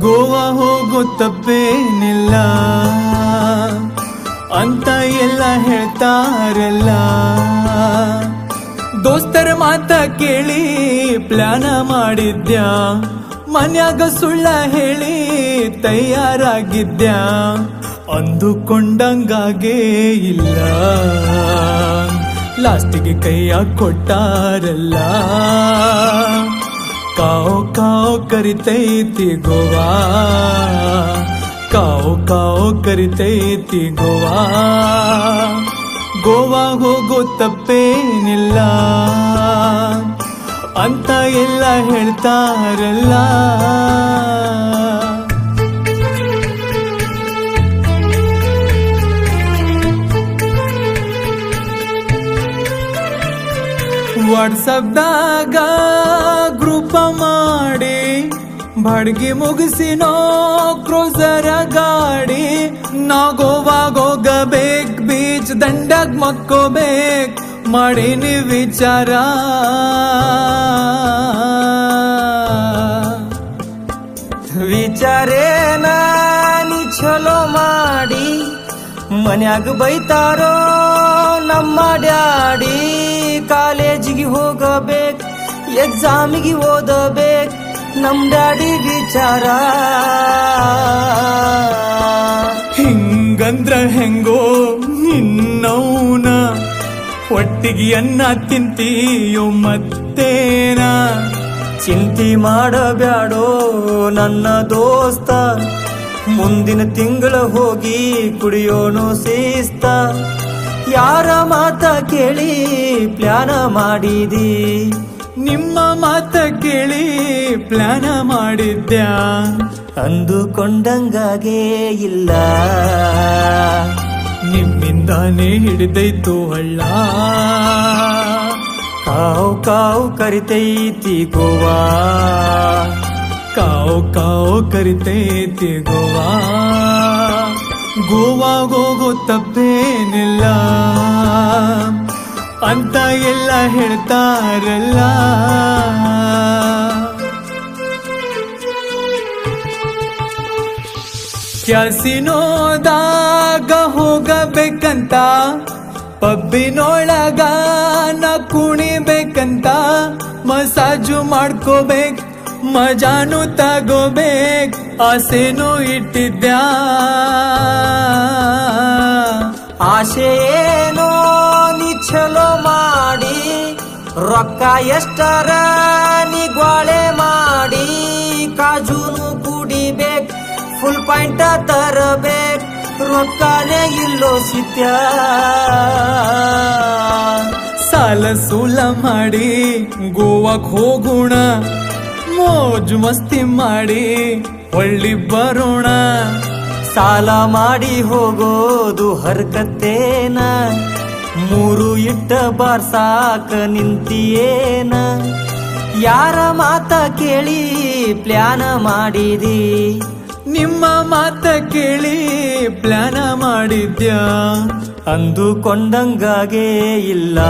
ಗೋವಾ ಹೋಗೋ ತಪ್ಪೇನಿಲ್ಲ ಅಂತ ಎಲ್ಲ ಹೇಳ್ತಾರಲ್ಲ ದೋಸ್ತರ ಮಾತ ಕೇಳಿ ಪ್ಲಾನ ಮಾಡಿದ್ಯಾ ಮನ್ಯಾಗ ಸುಳ್ಳ ಹೇಳಿ ತಯಾರಾಗಿದ್ಯಾ ಅಂದುಕೊಂಡಂಗಾಗೇ ಇಲ್ಲ ಲಾಸ್ಟಿಗೆ ಕೈಯ ಕೊಟ್ಟಾರಲ್ಲ ಕಾವು ಕಾವು ಕರಿತೈತಿ ಗೋವಾ ಕಾವು ಕಾವು ಕರಿತೈತಿ ಗೋವಾ ಗೋವಾ ಹೋಗೋ ತಪ್ಪೇನಿಲ್ಲ ಅಂತ ಎಲ್ಲ ಹೇಳ್ತಾರಲ್ಲ ವಾಟ್ಸಪ್ದಾಗ ಗ್ರೂಪ ಮಾಡಿ ಬಾಡ್ಗಿ ಮುಗಿಸಿನೋ ಕ್ರೋಸರ ಗಾಡಿ ನಾ ಗೋವಾಗ ಹೋಗಬೇಕ್ ಬೀಚ್ ದಂಡಗ್ ಮಕ್ಕೋಬೇಕ್ ಮಾಡೀನಿ ವಿಚಾರ ವಿಚಾರೇನ ನೀ ಚಲೋ ಮಾಡಿ ಮನ್ಯಾಗ ಬೈತಾರೋ ನಮ್ಮ ಡ್ಯಾಡಿ ಕಾಲೇಜಿಗೆ ಹೋಗಬೇಕು ಎಕ್ಸಾಮಿಗೆ ಓದಬೇಕು ನಮ್ ಡ್ಯಾಡಿ ವಿಚಾರ ಹಿಂಗಂದ್ರ ಹೆಂಗೋ ನಿನ್ನೌನ ಒಟ್ಟಿಗೆ ಅನ್ನ ತಿಂತೀಯೋ ಮತ್ತೇನ ಚಿಂತೆ ಮಾಡಬ್ಯಾಡೋ ನನ್ನ ದೋಸ್ತ ಮುಂದಿನ ತಿಂಗಳ ಹೋಗಿ ಕುಡಿಯೋನು ಶಿಸ್ತ ಯಾರ ಮಾತ ಕೇಳಿ ಪ್ಲಾನ ಮಾಡಿದಿ ನಿಮ್ಮ ಮಾತ ಕೇಳಿ ಪ್ಲಾನ ಮಾಡಿದ್ಯಾ ಅಂದುಕೊಂಡಂಗಾಗೇ ಇಲ್ಲ ನಿಮ್ಮಿಂದಾನೇ ಹಿಡಿದೈತು ಹಳ್ಳ ಕಾವು ಕಾವು ಕರಿತೈತಿ ಗೋವಾ ಕಾವು ಕಾವು ಕರಿತೈತಿ ಗೋವಾ ಗೋವಾ ಹೋಗೋ ತಪ್ಪೇನಿಲ್ಲ ಅಂತ ಎಲ್ಲ ಹೇಳ್ತಾರಲ್ಲ ಕ್ಯಾಸಿನೋದಾಗ ಹೋಗಬೇಕಂತ ಪಬ್ಬಿನೊಳಗ ನಾ ಕುಣಿಬೇಕಂತ ಮಸಾಜು ಮಾಡ್ಕೋಬೇಕ್ ಮಜಾನು ತಗೋಬೇಕ್ ಆಸೆನೂ ಇಟ್ಟಿದ್ಯಾ ಆಸೆ ಏನೋ ನೀ ಚಲೋ ಮಾಡಿ ರೊಕ್ಕ ಎಷ್ಟರ ನೀ ಗ್ವಾಳೆ ಮಾಡಿ ಕಾಜೂನು ಕುಡಿಬೇಕ್ ಫುಲ್ ಪಾಯಿಂಟ ತರಬೇಕ್ ರೊಕ್ಕನೇ ಇಲ್ಲೋ ಸಿತ್ಯ ಸಾಲ ಸೂಲ ಮಾಡಿ ಗೋವಾಕ್ ಹೋಗೋಣ ಮೋಜು ಮಸ್ತಿ ಮಾಡಿ ಒಳ್ಳಿ ಬರೋಣ ಸಾಲ ಮಾಡಿ ಹೋಗೋದು ಹರ್ಕತ್ತೇನ ಮೂರು ಇಟ್ಟ ಬಾರ್ ಸಾಕ ನಿಂತಿಯೇನ ಯಾರ ಮಾತ ಕೇಳಿ ಪ್ಲಾನ ಮಾಡಿದಿ ನಿಮ್ಮ ಮಾತ ಕೇಳಿ ಪ್ಲಾನ ಮಾಡಿದ್ಯಾ ಅಂದುಕೊಂಡಂಗಾಗೇ ಇಲ್ಲ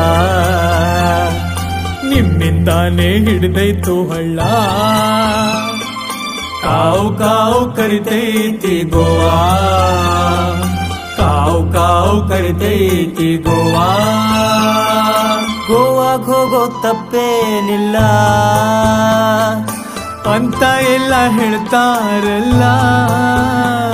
ನಿಮ್ಮಿಂದಾನೇ ಹಿಡಿದೈತು ಹಳ್ಳ ಕಾವು ಕಾವು ಕರಿತೈತಿ ಗೋವಾ ಕಾವು ಕಾವು ಕರಿತೈತಿ ಗೋವಾ ಗೋವಾಗ್ ಹೋಗೋ ತಪ್ಪೇನಿಲ್ಲ ಅಂತ ಎಲ್ಲ ಹೇಳ್ತಾರಲ್ಲ